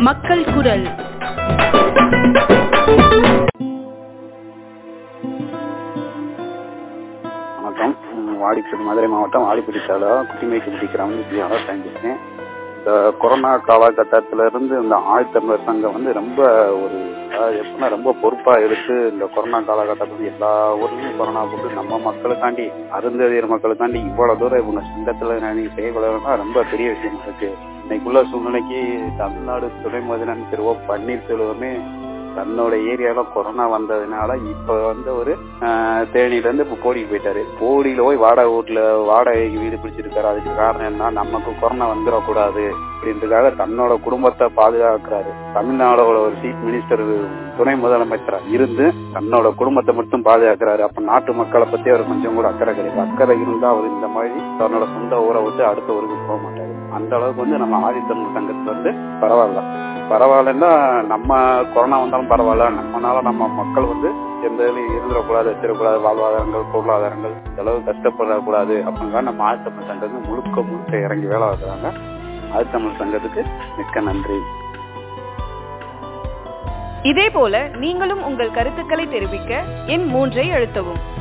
மக்கள் குரல் வணக்கம் ம், வாடிப்பட்டி மதுரை மாவட்டம் வாடிப்பட்டி தாலுகா குட்டிமேட்டுப்பட்டி கிராமத்தில் பயன்படுத்தேன் இந்த கொரோனா காலகட்டத்தில இருந்து இந்த ஆழ்த்தமிழர் சங்கம் வந்து ரொம்ப ஒரு அதாவது எப்படின்னா ரொம்ப பொறுப்பா எடுத்து இந்த கொரோனா காலகட்டத்தில் எல்லா ஊர்லயும் கொரோனா போட்டு நம்ம மக்களுக்காண்டி அருந்ததியர் மக்களுக்காண்டி இவ்வளவு தூரம் இவங்க சொந்தத்துல நீங்க செய்யக்கூடாதுன்னா ரொம்ப பெரிய விஷயமா இருக்கு இன்னைக்குள்ள சூழ்நிலைக்கு தமிழ்நாடு துணை முதலமைச்சர் திரு ஓ பன்னீர்செல்வமே தன்னோட ஏரியால கொரோனா வந்ததுனால இப்ப வந்து ஒரு ஆஹ், தேனியில இருந்து இப்ப போடிக்கு போயிட்டாரு போடியில போய் வாடகை வீட்டுல வாடகைக்கு வீடு பிடிச்சிருக்காரு அதுக்கு காரணம் என்ன நமக்கு கொரோனா வந்துடக்கூடாது அப்படின்றதுக்காக தன்னோட குடும்பத்தை பாதுகாக்கிறாரு தமிழ்நாடோட ஒரு சீஃப் மினிஸ்டர் துணை முதலமைச்சரா இருந்து தன்னோட குடும்பத்தை மட்டும் பாதுகாக்கிறாரு அப்ப நாட்டு மக்களை பத்தி அவர் கொஞ்சம் கூட அக்கறை கிடையாது அக்கறை இருந்தா அவர் இந்த மாதிரி தன்னோட சொந்த ஊரை விட்டு அடுத்த ஊருக்கு போக மாட்டாரு அந்த அளவுக்கு வந்து நம்ம ஆதித்தமிழ் சங்கத்துல வந்து பரவாயில்ல பரவாயில்லன்னா நம்ம கொரோனா வந்தாலும் பரவாயில்ல நம்மனால நம்ம மக்கள் வந்து எந்த இதுலையும் இருந்துடக்கூடாது வச்சிடக்கூடாது வாழ்வாதாரங்கள் பொருளாதாரங்கள் இந்த அளவு கஷ்டப்படக்கூடாது அப்படின்னா நம்ம ஆழ்த்தமிழ் சங்கத்துக்கு முழுக்க முழுக்க இறங்கி வேலை பார்க்குறாங்க ஆழ்த்தமிழ் சங்கத்துக்கு மிக்க நன்றி இதேபோல நீங்களும் உங்கள் கருத்துக்களை தெரிவிக்க எண் மூன்றை அழுத்தவும்